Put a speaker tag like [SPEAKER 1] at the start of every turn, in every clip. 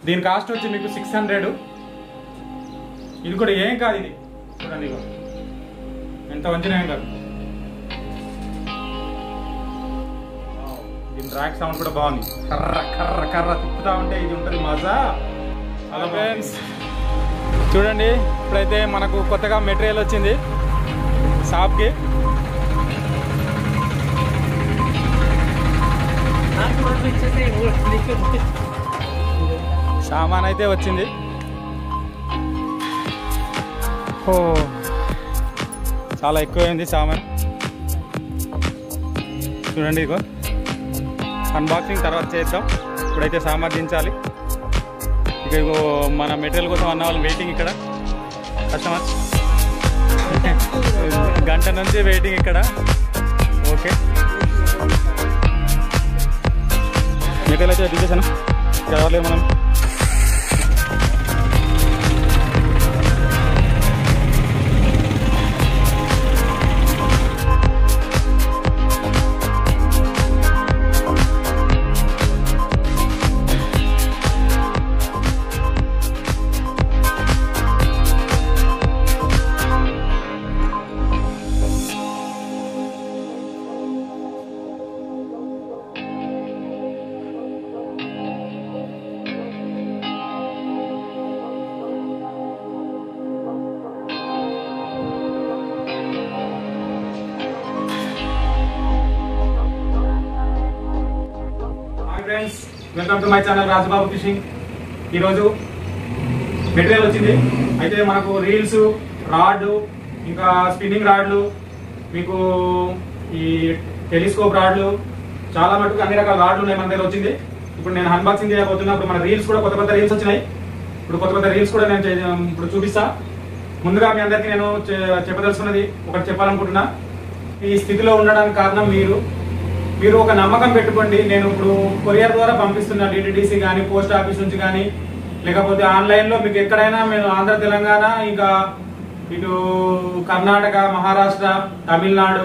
[SPEAKER 1] దీని కాస్ట్ వచ్చి మీకు సిక్స్ హండ్రెడ్ ఇది కూడా ఏం కాదు ఇది చూడండి ఇగో ఎంత వంచిన ఏం కాదు దీని ర్యాక్ సౌండ్ కూడా బాగుంది కర్ర కర్ర కర్ర తిప్పుతా ఉంటే ఇది ఉంటుంది మజా హలో ఫ్రెండ్స్ చూడండి ఇప్పుడైతే మనకు కొత్తగా మెటీరియల్ వచ్చింది షాప్కి సామాన్ అయితే వచ్చింది ఓ చాలా ఎక్కువైంది సామాన్ చూడండి ఇగో అన్బాక్సింగ్ తర్వాత చేద్దాం ఇప్పుడైతే సామాన్ దించాలి ఇక ఇగో మన మెటీరియల్ కోసం అన్న వాళ్ళు వెయిటింగ్ ఇక్కడ కస్టమర్స్ గంట నుంచి వెయిటింగ్ ఇక్కడ ఓకే మెటీరియల్ అయితే దించేసాను రావాలి మనం hi friends welcome to my channel Rajababu fishing ఈరోజు మెటీరియల్ వచ్చింది అయితే మనకు రీల్స్ రాడ్ ఇంకా స్పిన్నింగ్ రాడ్లు మీకు ఈ టెలిస్కోప్ రాడ్లు చాలా మటుకు అన్ని రకాల రాడ్లు ఉన్నాయి మన దగ్గర వచ్చింది ఇప్పుడు నేను అన్బాక్సింగ్ చేయబోతున్నా ఇప్పుడు మన రీల్స్ కూడా కొత్త కొత్త రీల్స్ వచ్చినాయి ఇప్పుడు కొత్త కొత్త రీల్స్ కూడా నేను చే- ఇప్పుడు చూపిస్తా ముందుగా మీ అందరికీ నేను చె- చెప్పదలుచుకున్నది ఒకటి చెప్పాలనుకుంటున్నా ఈ స్థితిలో ఉండడానికి కారణం మీరు మీరు ఒక నమ్మకం పెట్టుకోండి నేను ఇప్పుడు కొరియర్ ద్వారా పంపిస్తున్నా డిటిడిసి కానీ పోస్ట్ ఆఫీస్ నుంచి కానీ లేకపోతే ఆన్లైన్ లో మీకు ఎక్కడైనా మేము ఆంధ్ర తెలంగాణ ఇంకా ఇటు కర్ణాటక మహారాష్ట్ర తమిళనాడు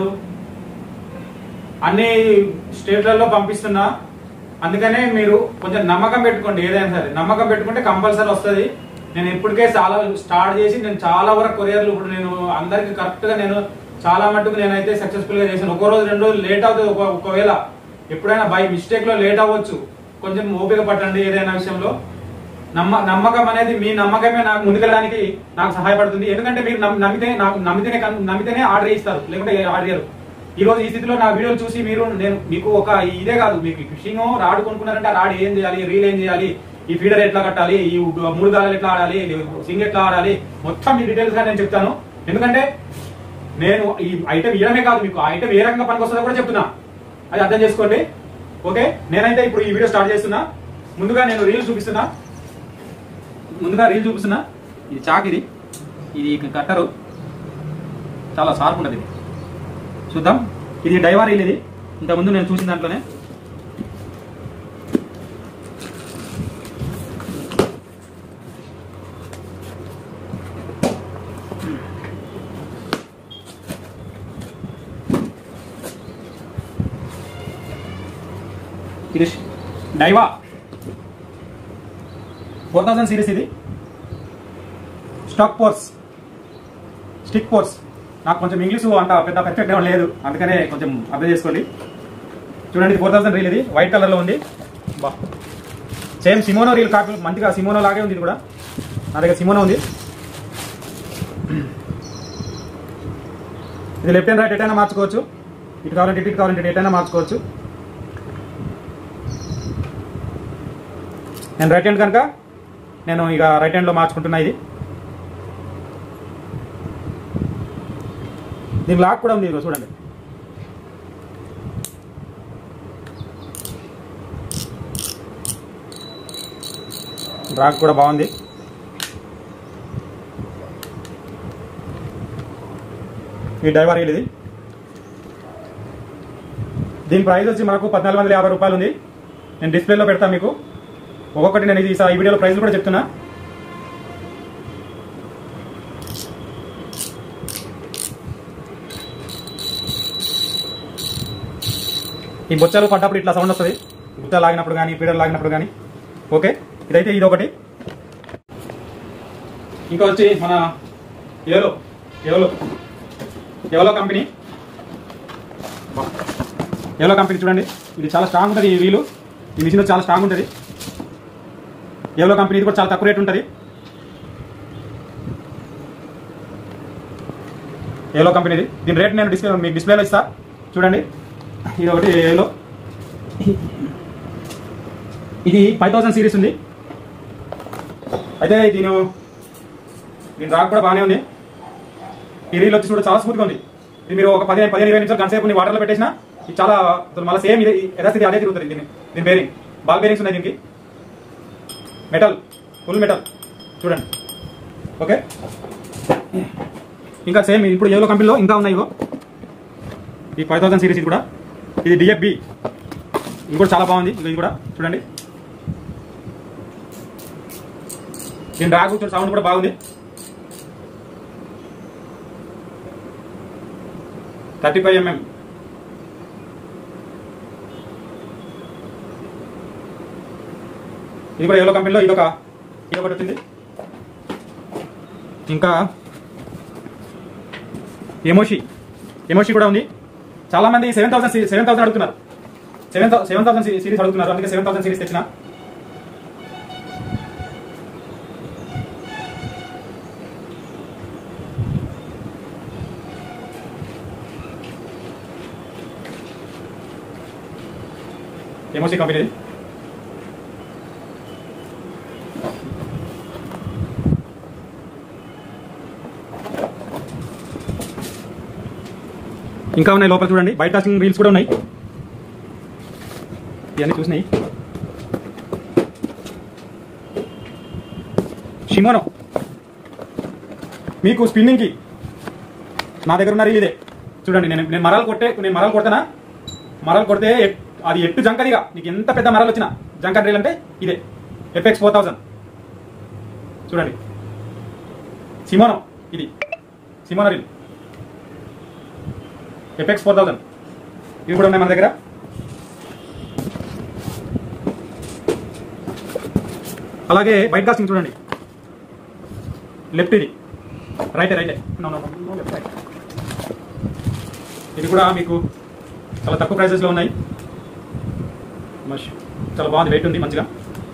[SPEAKER 1] అన్ని స్టేట్లలో పంపిస్తున్నా అందుకనే మీరు కొంచెం నమ్మకం పెట్టుకోండి ఏదైనా సరే నమ్మకం పెట్టుకుంటే కంపల్సరీ వస్తుంది నేను ఇప్పటికే చాలా స్టార్ట్ చేసి నేను చాలా వరకు కొరియర్లు ఇప్పుడు నేను అందరికి కరెక్ట్ గా నేను చాలా మట్టుకు నేనైతే సక్సెస్ఫుల్ గా చేశాను ఒక రోజు రెండు రోజులు లేట్ అవుతుంది ఒక- ఒకవేళ ఎప్పుడైనా బై మిస్టేక్ లో లేట్ అవ్వచ్చు కొంచెం ఓపిక పట్టండి ఏదైనా విషయంలో నమ్మ నమ్మకం అనేది మీ నమ్మకమే నాకు ముందుకెళ్ళడానికి నాకు సహాయపడుతుంది ఎందుకంటే మీరు నమ్- నమ్మితే నాకు నమ్మితేనే కన్- నమ్మితేనే ఆర్డర్ ఇస్తారు లేకుంటే ఆర్డర్ చేయరు ఈ రోజు ఈ స్థితిలో నా వీడియోలు చూసి మీరు నేను మీకు ఒక ఇదే కాదు మీకు ఫిషింగ్ రాడ్ కొనుక్కున్నారంటే ఆ రాడ్ ఏం చేయాలి రీల్ ఏం చేయాలి ఈ ఫీడర్ ఎట్లా కట్టాలి ఈ మూడు గాలాలు ఎట్లా ఆడాలి సింగ్ ఎట్లా ఆడాలి మొత్తం మీ డీటెయిల్స్ గా నేను చెప్తాను ఎందుకంటే నేను ఈ ఐటమ్ ఇవ్వడమే కాదు మీకు ఆ ఐటమ్ ఏ రకంగా పనికి వస్తుందో కూడా చెప్తున్నా అది అర్థం చేసుకోండి ఓకే నేనైతే ఇప్పుడు ఈ వీడియో స్టార్ట్ చేస్తున్నా ముందుగా నేను రీల్ చూపిస్తున్నా ముందుగా రీల్ చూపిస్తున్నా ఇది చాక్ ఇది ఇది కట్టరు చాలా షార్ప్ ఉంటుంది ఇది చూద్దాం ఇది డైవర్ రీల్ ఇది ఇంతకుముందు నేను చూసిన దాంట్లోనే ఇది డైవా ఫోర్ థౌసండ్ సిరీస్ ఇది స్టాక్ పోర్స్ స్టిక్ పోర్స్ నాకు కొంచెం ఇంగ్లీష్ అంత పెద్ద పర్ఫెక్ట్ ఏం లేదు అందుకనే కొంచెం అర్థం చేసుకోండి చూడండి ఫోర్ థౌసండ్ రీల్ ఇది వైట్ కలర్ లో ఉంది బా సేమ్ సిమోనో రీల్ కాపీ మంచిగా సిమోనో లాగే ఉంది ఇది కూడా నా దగ్గర సిమోనో ఉంది ఇది లెఫ్ట్ అండ్ రైట్ ఎటైనా మార్చుకోవచ్చు ఇటు కావాలంటే ఇటు ఇటు కావాలంటే ఇటు ఎటైనా మార్చుకోవచ్చు నేను రైట్ హ్యాండ్ కనుక నేను ఇక రైట్ హ్యాండ్లో మార్చుకుంటున్నా ఇది దీని లాక్ కూడా ఉంది ఇదిగో చూడండి లాక్ కూడా బాగుంది ఈ డైవర్ ఇది దీని ప్రైస్ వచ్చి మనకు పద్నాలుగు వందల యాభై రూపాయలు ఉంది నేను డిస్ప్లేలో పెడతా మీకు ఒక్కొక్కటి నేను ఇది ఈ వీడియోలో ప్రైస్ కూడా చెప్తున్నా ఈ బొచ్చలు పడ్డప్పుడు ఇట్లా సౌండ్ వస్తుంది గుట్ట లాగినప్పుడు కానీ పీడలు లాగినప్పుడు కానీ ఓకే ఇదైతే ఇది ఒకటి ఇంకా వచ్చి మన ఎవలో ఎవలో ఎవలో కంపెనీ ఎవలో కంపెనీ చూడండి ఇది చాలా స్ట్రాంగ్ ఉంటుంది ఈ వీలు ఈ మిషన్ చాలా స్ట్రాంగ్ ఉంటుంది ఎవలో కంపెనీ ఇది కూడా చాలా తక్కువ రేట్ ఉంటుంది ఏలో కంపెనీది దీని రేట్ నేను డిస్ప్లే మీకు డిస్ప్లేలో ఇస్తా చూడండి ఇది ఒకటి ఏలో ఇది ఫైవ్ థౌసండ్ సిరీస్ ఉంది అయితే దీని దీని రాక్ కూడా బాగానే ఉంది ఈ రీల్ వచ్చి కూడా చాలా స్మూత్గా ఉంది ఇది మీరు ఒక పదిహేను పదిహేను ఇరవై నిమిషాలు గంటసేపు నీ వాటర్లో పెట్టేసినా ఇది చాలా మళ్ళీ సేమ్ ఇది యథాస్థితి అదే తిరుగుతుంది దీన్ని దీని బేరింగ్ బాల్ బేరింగ్స్ ఉన్నాయి దీనికి మెటల్ ఫుల్ మెటల్ చూడండి ఓకే ఇంకా సేమ్ ఇప్పుడు ఏలో కంపెనీలో ఇంకా ఉన్నాయి ఇగో ఈ ఫైవ్ థౌసండ్ సిరీస్ ఇది కూడా ఇది డిఎఫ్బి ఇది కూడా చాలా బాగుంది ఇగో ఇది కూడా చూడండి దీని డ్రాగ్ చూడండి సౌండ్ కూడా బాగుంది థర్టీ ఫైవ్ ఎంఎం ఇది కూడా ఏలో కంపెనీలో ఇది ఒక ఇది ఒకటి వచ్చింది ఇంకా ఎమోషి ఎమోషి కూడా ఉంది చాలా మంది సెవెన్ థౌసండ్ సెవెన్ థౌసండ్ అడుగుతున్నారు సెవెన్ సెవెన్ థౌసండ్ సిరీస్ అడుగుతున్నారు అందుకే సెవెన్ థౌసండ్ సిరీస్ తెచ్చిన ఎమోసి కంపెనీ ఇంకా ఉన్నాయి లోపల చూడండి బయట కాస్టింగ్ రీల్స్ కూడా ఉన్నాయి ఇవన్నీ చూసినాయి షిమోనో మీకు స్పిన్నింగ్కి నా దగ్గర ఉన్న రీల్ ఇదే చూడండి నేను నేను మరాలు కొట్టే నేను మరాలు కొడతానా మరాలు కొడితే ఎట్- అది ఎట్టు జంకదిగా నీకు ఎంత పెద్ద మరాలు వచ్చినా జంకర్ రీల్ అంటే ఇదే ఎఫ్ఎక్స్ ఫోర్ థౌసండ్ చూడండి సిమోనో ఇది Shimano reel FX four thousand ఇవి కూడా ఉన్నాయి మన దగ్గర అలాగే వైట్ కాస్టింగ్ చూడండి లెఫ్ట్ ఇది right right no no no left right ఇది కూడా మీకు చాలా తక్కువ ప్రైసెస్లో ఉన్నాయి మష్ చాలా బాగుంది వెయిట్ ఉంది మంచిగా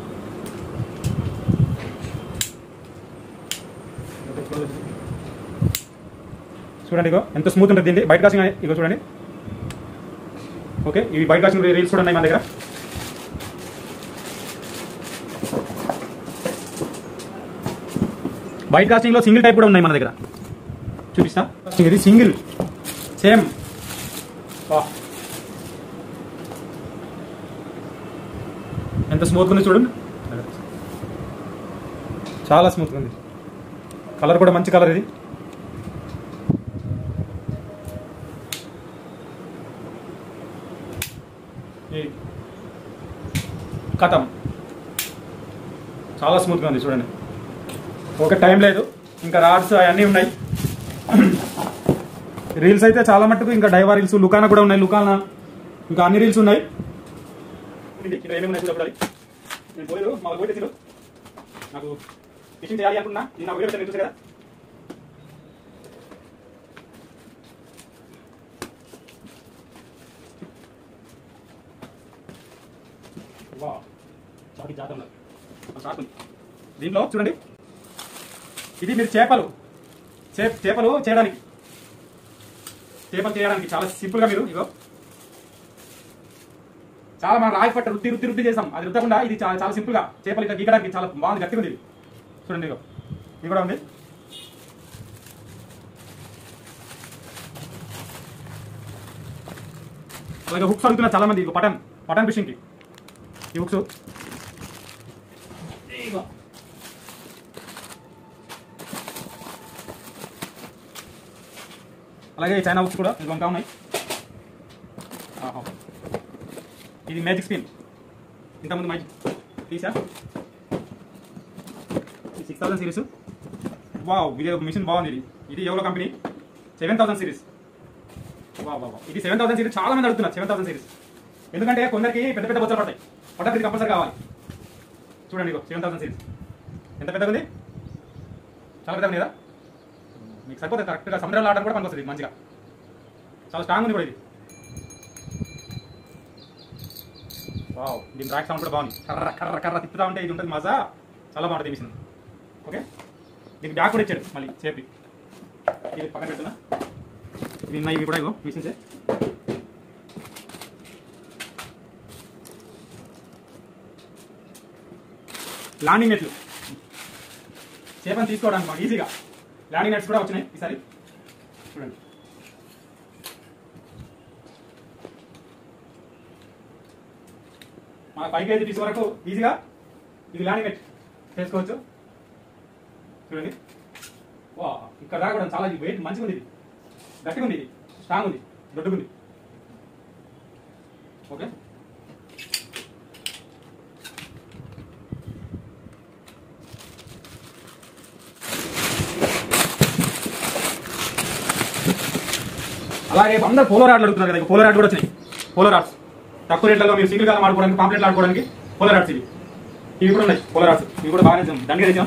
[SPEAKER 1] చూడండి ఇగో ఎంత స్మూత్ ఉంటుంది దీన్ని బయట కాసిన ఇగో చూడండి ఓకే ఇవి బయట కాసిన రీల్స్ కూడా ఉన్నాయి మన దగ్గర బయట కాస్టింగ్ లో సింగిల్ టైప్ కూడా ఉన్నాయి మన దగ్గర చూపిస్తా ఇది సింగిల్ సేమ్ ఎంత స్మూత్గా ఉంది చూడండి చాలా స్మూత్గా ఉంది కలర్ కూడా మంచి కలర్ ఇది ఈ కథం చాలా స్మూత్గా ఉంది చూడండి ఒక టైం లేదు ఇంకా రాడ్స్ అవన్నీ ఉన్నాయి రీల్స్ అయితే చాలా మట్టుకు ఇంకా డైవా రీల్స్ లుకానా కూడా ఉన్నాయి లుకానా ఇంకా అన్ని రీల్స్ ఉన్నాయి ఇక్కడ ఏమేమి ఉన్నాయి చూడాలి నేను పోలేదు మా వాళ్ళు పోయి తెచ్చిరు. నాకు ఫిషింగ్ చేయాలి అనుకున్నా నేను నా వీడియో పెట్టాను, మీరు చూసారు కదా వావ్. చాకి జాతంలో. ఆ చాకు ఉంది. దీంట్లో చూడండి ఇది మీరు చేపలు చే- చేపలు చేయడానికి చేపలు చేయడానికి చాలా సింపుల్ గా మీరు ఇగో చాలా మనం రాయి పట్ట రుద్ది రుద్ది రుద్ది చేసాం అది రుద్దకుండా ఇది చాలా చాలా సింపుల్ గా చేపలు ఇట్లా గీకడానికి చాలా బాగుంది గట్టిగా ఉంది ఇది చూడండి ఇగో ఇది కూడా ఉంది అలాగే హుక్స్ అడుగుతున్నా చాలా మంది ఇగో పటన్ పటన్ ఫిషింగ్ కి ఈ హుక్స్ ఇగో అలాగే ఈ చైనా హుక్స్ కూడా ఇది ఇంకా ఉన్నాయి ఆహా. ఇది మ్యాజిక్ స్పిన్ ఇంతకుముందు మ్యాజిక్ తీసా సిక్స్ థౌసండ్ సిరీస్ వావ్ ఇది మిషన్ బాగుంది ఇది ఇది ఎవరో కంపెనీ సెవెన్ థౌసండ్ సిరీస్ వా వా ఇది సెవెన్ థౌసండ్ సిరీస్ చాలా మంది అడుగుతున్నారు సెవెన్ థౌసండ్ సిరీస్ ఎందుకంటే కొందరికి పెద్ద పెద్ద బొచ్చలు పడతాయి పడ్డప్పుడు ఇది కంపల్సరీ కావాలి చూడండి ఇగో సెవెన్ థౌసండ్ సిరీస్ ఎంత పెద్దగా ఉంది చాలా పెద్దగా ఉంది కదా మీకు సరిపోతుంది కరెక్ట్గా సముద్రంలో ఆడడం కూడా పనికొస్తుంది మంచిగా చాలా స్ట్రాంగ్ ఉంది కూడా ఇది వావ్ దీని ర్యాక్ సౌండ్ కూడా బాగుంది కర్ర కర్ర కర్ర తిప్పుతా ఉంటే ఇది ఉంటుంది మజా చాలా బాగుంటుంది ఈ మిషన్ ఓకే దీనికి బ్యాగ్ కూడా ఇచ్చాడు మళ్ళీ చేపి ఇది పక్కన పెడుతున్నా ఇవి ఉన్నాయి ఇవి కూడా ఇగో మిషన్సే ల్యాండింగ్ నెట్లు చేపని తీసుకోవడానికి మాకు ఈజీగా ల్యాండింగ్ నెట్స్ కూడా వచ్చినాయి ఈసారి చూడండి మన ఫైవ్ కేజీ పీస్ వరకు ఈజీగా ఇది ల్యాండింగ్ నెట్ చేసుకోవచ్చు చూడండి వా ఇక్కడ దాకా కూడా చాలా వెయిట్ మంచిగా ఉంది ఇది గట్టిగా ఉంది ఇది స్ట్రాంగ్ ఉంది దొడ్డుగుంది ఓకే అలాగే అందరు పోలో రాడ్లు అడుగుతున్నారు కదా ఇక పోలో రాడ్ కూడా వచ్చినాయి పోలో రాడ్స్ తక్కువ రేట్లలో మీరు సింగిల్ కాలం ఆడుకోవడానికి పాంప్లెట్లు ఆడుకోవడానికి పోలో రాడ్స్ ఇవి ఇవి కూడా ఉన్నాయి పోలో రాడ్స్ ఇవి కూడా బాగా తెచ్చాం దండిగా తెచ్చాం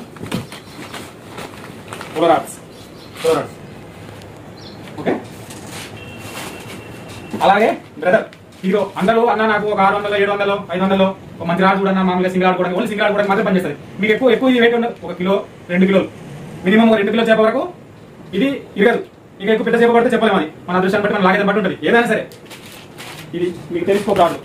[SPEAKER 1] polo rods polo rods okay అలాగే బ్రదర్ హీరో అందరూ అన్న నాకు ఒక ఆరు వందలు ఏడు వందలు ఐదు వందలు ఒక మంచి రాడు చూడన్న మామూలుగా సింగిల్ ఆడుకోవడానికి ఓన్లీ సింగిల్ ఆడుకోవడానికి మాత్రం పనిచేస్తుంది మీకు ఎక్కువ ఎక్కువ ఇది వెయిట్ ఉండదు ఒక కిలో రెండు కిలోలు మినిమం ఒక రెండు కిలో చేప వరకు ఇది ఇరగదు ఇక ఎక్కువ పెద్ద చేప పడితే చెప్పలేము అది మన అదృష్టాన్ని బట్టి మన లాగేదాన్ని బట్టి ఉంటుంది ఏదైనా సరే ఇది మీకు తెలుసుకోరాడు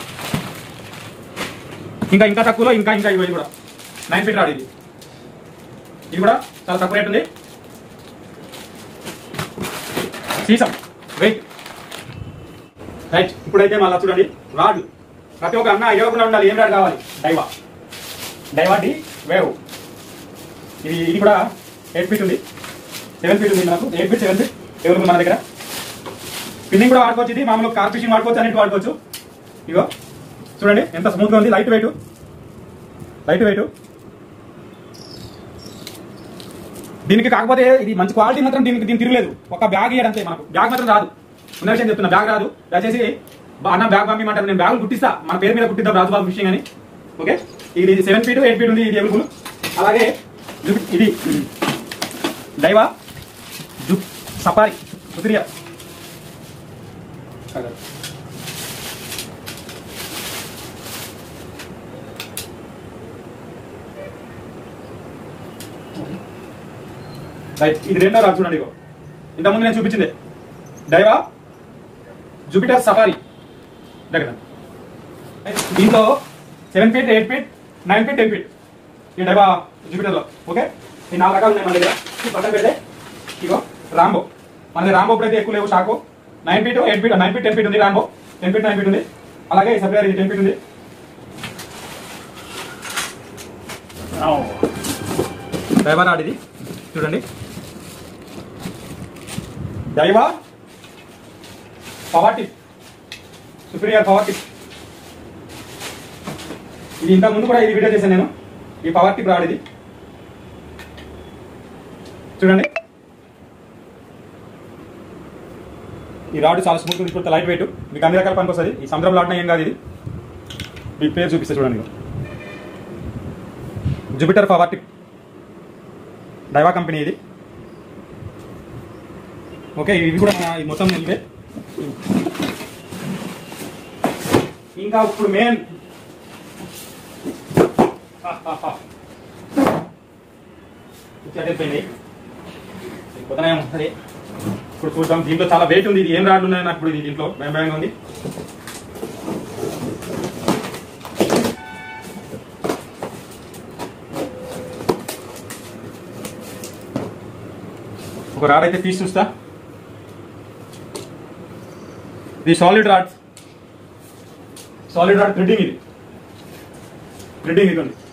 [SPEAKER 1] ఇంకా ఇంకా తక్కువలో ఇంకా ఇంకా ఇవి కూడా నైన్ ఫీట్ రాడు ఇది ఇది కూడా చాలా తక్కువ రేట్ ఉంది సీసం వెయిట్ రైట్ ఇప్పుడైతే మళ్ళీ చూడండి రాడ్ ప్రతి ఒక్క అన్న ఇవ్వకుండా ఉండాలి ఏం రాడ్ కావాలి డైవా డైవా డి వేవ్ ఇది ఇది కూడా ఎయిట్ ఫీట్ ఉంది సెవెన్ ఫీట్ ఉంది మనకు ఎయిట్ ఫీట్ సెవెన్ ఫీట్ ఎవరు మన దగ్గర స్పిన్నింగ్ కూడా వాడుకోవచ్చు ఇది మామూలు కార్ ఫిషింగ్ వాడుకోవచ్చు అన్నిటి వాడుకోవచ్చు ఇగో చూడండి ఎంత స్మూత్ గా ఉంది లైట్ వెయిట్ లైట్ వెయిట్ దీనికి కాకపోతే ఇది మంచి క్వాలిటీ మాత్రం దీనికి దీనికి తిరగలేదు ఒక బ్యాగ్ ఇయ్యడంతే మనకు బ్యాగ్ మాత్రం రాదు ఉన్న విషయం చెప్తున్నా బ్యాగ్ రాదు దయచేసి బా- అన్న బ్యాగ్ పంపించమంటారు నేను బ్యాగులు కుట్టిస్తా మన పేరు మీద కుట్టిద్దాం రాజుబాబు ఫిషింగ్ అని ఓకే ఇది సెవెన్ ఫీట్ ఎయిట్ ఫీట్ ఉంది ఇది అవైలబుల్ అలాగే జు- ఇది డైవా జు సఫారీ సుత్రియా రైట్ ఇది రెండో రాదు చూడండి ఇగో ఇంతకుముందు నేను చూపించింది డైవా జూపిటర్ సఫారీ దగ్గర దీంట్లో seven feet eight feet nine feet ten feet ఈ డైవా జూపిటర్లో ఓకే ఈ నాలుగు రకాలు ఉన్నాయి మన దగ్గర ఈ పక్కన పెడితే ఇగో రాంబో మన దగ్గర రాంబో అయితే ఎక్కువ లేవు షాకు nine feet eight feet nine feet ten feet ఉంది Rambo ten feet nine feet ఉంది అలాగే సప్లైర్ ఇది టెన్ ఫీట్ ఉంది డైవా రాడ్ ఇది చూడండి Daiwa power tip superior power tip ఇది ఇంత ముందు కూడా ఇది వీడియో చేశాను నేను ఈ పవర్ టిప్ రాడ్ ఇది చూడండి ఈ రాడ్ చాలా స్మూత్ ఉంది ఇప్పుడు లైట్ వెయిట్ మీకు అన్ని రకాల పనికి వస్తుంది ఈ సముద్రం లాడిన ఏం కాదు ఇది మీ పేరు చూపిస్తే చూడండి ఇగో. Jupiter power tip Daiwa company ఇది ఓకే ఇవి కూడా మన ఈ మొత్తం నిలిపే ఇంకా ఇప్పుడు మెయిన్ అయిపోయింది కొత్తనే ఉంటుంది ఇప్పుడు చూద్దాం దీంట్లో చాలా వెయిట్ ఉంది ఇది ఏం రాడ్లు ఉన్నాయి నాకు ఇప్పుడు ఇది దీంట్లో భయం భయంగా ఉంది ఒక రాడ్ అయితే తీసి చూస్తా ఇది solid rod solid rod threading ఇది థ్రెడ్డింగ్ ఇది ఉంది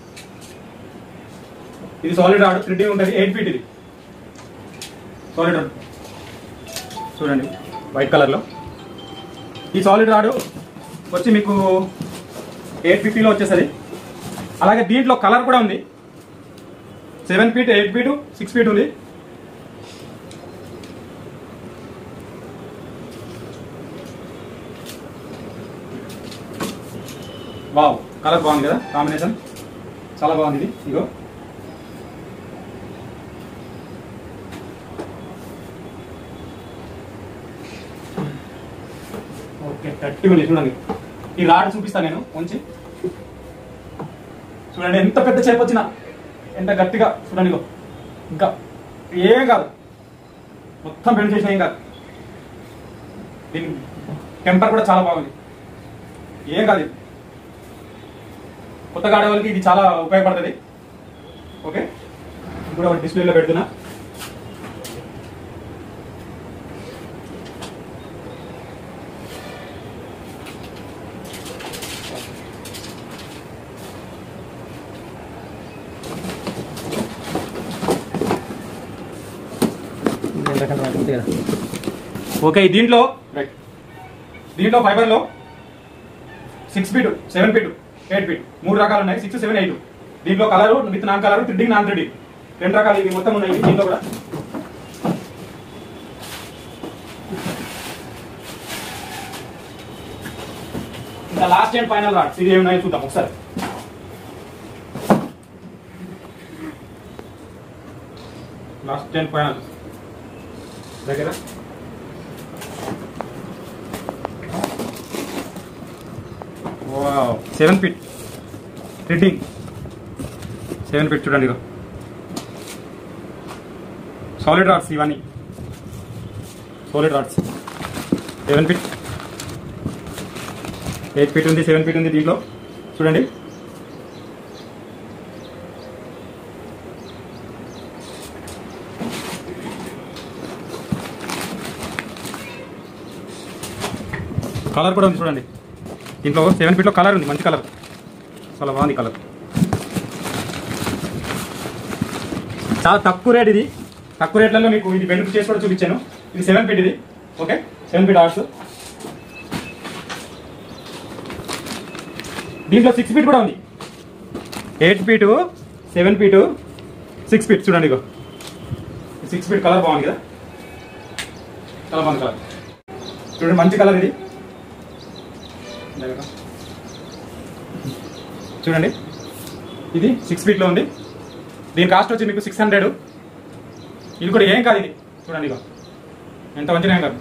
[SPEAKER 1] ఇది సాలిడ్ రాడ్ థ్రెడ్డింగ్ ఉంటుంది ఎయిట్ ఫీట్ ఇది సాలిడ్ రాడ్ చూడండి వైట్ కలర్లో ఈ సాలిడ్ రాడ్ వచ్చి మీకు ఎయిట్ ఫిఫ్టీలో వచ్చేసరి అలాగే దీంట్లో కలర్ కూడా ఉంది seven feet eight feet six feet ఉంది వావ్ కలర్ బాగుంది కదా కాంబినేషన్ చాలా బాగుంది ఇది ఇగో ఓకే గట్టిగా ఉంది చూడండి ఈ రాడ్ చూపిస్తాను నేను ఉంచి చూడండి ఎంత పెద్ద చేప వచ్చినా ఎంత గట్టిగా చూడండి ఇగో ఇంకా ఏం కాదు మొత్తం బెండ్ చేసిన ఏం కాదు దీని టెంపర్ కూడా చాలా బాగుంది ఏం కాదు ఇది కొత్తగా ఆడే వాళ్ళకి ఇది చాలా ఉపయోగపడుతుంది ఓకే ఇప్పుడు ఒక డిస్ప్లేలో పెడుతున్నా ఓకే దీంట్లో రైట్ దీంట్లో ఫైబర్లో six feet seven feet eight feet మూడు రకాలు ఉన్నాయి సిక్స్ సెవెన్ ఎయిట్ దీంట్లో colour with non colour threading non threading రెండు రకాలు ఇవి మొత్తం ఉన్నాయి దీంట్లో కూడా ఇంకా లాస్ట్ అండ్ ఫైనల్ రాడ్స్ ఇది ఏమున్నాయో చూద్దాం ఒకసారి లాస్ట్ అండ్ ఫైనల్ దగ్గర seven feet threading seven feet చూడండి ఇగో సాలిడ్ రాడ్స్ ఇవన్నీ solid rods seven feet eight feet ఉంది సెవెన్ ఫీట్ ఉంది దీంట్లో చూడండి కలర్ కూడా ఉంది చూడండి దీంట్లో సెవెన్ ఫీట్లో కలర్ ఉంది మంచి కలర్ చాలా బాగుంది కలర్ చాలా తక్కువ రేట్ ఇది తక్కువ రేట్లలో మీకు ఇది బెనిఫిట్ చేసి కూడా చూపించాను ఇది సెవెన్ ఫీట్ ఇది ఓకే సెవెన్ ఫీట్ ఆర్ట్స్ దీంట్లో సిక్స్ ఫీట్ కూడా ఉంది eight feet seven feet six feet చూడండి ఇగో సిక్స్ ఫీట్ కలర్ బాగుంది కదా చాలా బాగుంది కలర్ చూడండి మంచి కలర్ ఇది చూడండి ఇది సిక్స్ ఫీట్లో ఉంది దీని కాస్ట్ వచ్చి మీకు సిక్స్ హండ్రెడ్ ఇది కూడా ఏం కాదు ఇది చూడండి ఇగో ఎంత మంచిగా ఏం కాదు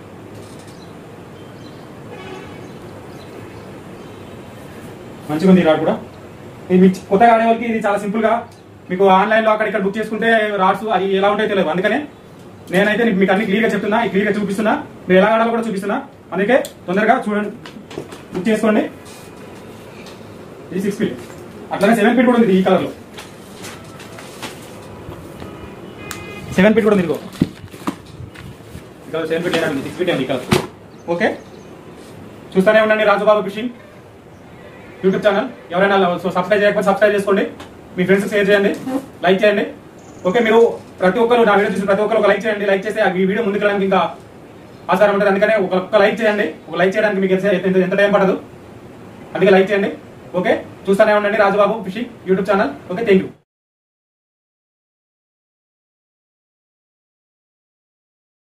[SPEAKER 1] మంచిగా ఉంది ఈ రాడ్ కూడా ఇది మీకు కొత్తగా ఆడే వాళ్ళకి ఇది చాలా సింపుల్ గా మీకు ఆన్లైన్ లో అక్కడ ఇక్కడ బుక్ చేసుకుంటే రాడ్స్ అది ఎలా ఉంటాయో తెలియదు అందుకనే నేనైతే మీకు అన్ని క్లియర్ గా చెప్తున్నా ఈ క్లియర్ గా చూపిస్తున్నా మీరు ఎలా ఆడాలో కూడా చూపిస్తున్నా అందుకే తొందరగా చూడండి బుక్ చేసుకోండి ఇది సిక్స్ ఫీట్ అట్లానే సెవెన్ ఫీట్ కూడా ఉంది ఈ కలర్ లో సెవెన్ ఫీట్ కూడా ఉంది ఇదిగో ఈ కలర్ సెవెన్ ఫీట్ లేదా సిక్స్ ఫీట్ ఉంది ఈ కలర్ ఓకే చూస్తూనే ఉండండి రాజుబాబు ఫిషింగ్ యూట్యూబ్ ఛానల్ ఎవరైనా సో సబ్స్క్రైబ్ చేయకపోతే సబ్స్క్రైబ్ చేసుకోండి మీ ఫ్రెండ్స్ షేర్ చేయండి లైక్ చేయండి ఓకే మీరు ప్రతి ఒక్కరు నా వీడియో చూసిన ప్రతి ఒక్కరు ఒక లైక్ చేయండి లైక్ చేస్తే ఆ ఈ వీడియో ముందుకు వెళ్ళడానికి ఇంకా ఆధారం ఉంటుంది అందుకనే ఒక ఒక్క లైక్ చేయండి ఒక లైక్ చేయడానికి మీకు ఎంత- ఎంత ఎంత టైం పడదు అందుకే లైక్ చేయండి ఓకే చూస్తూనే ఉండండి Rajubabu fishing YouTube channel okay thank you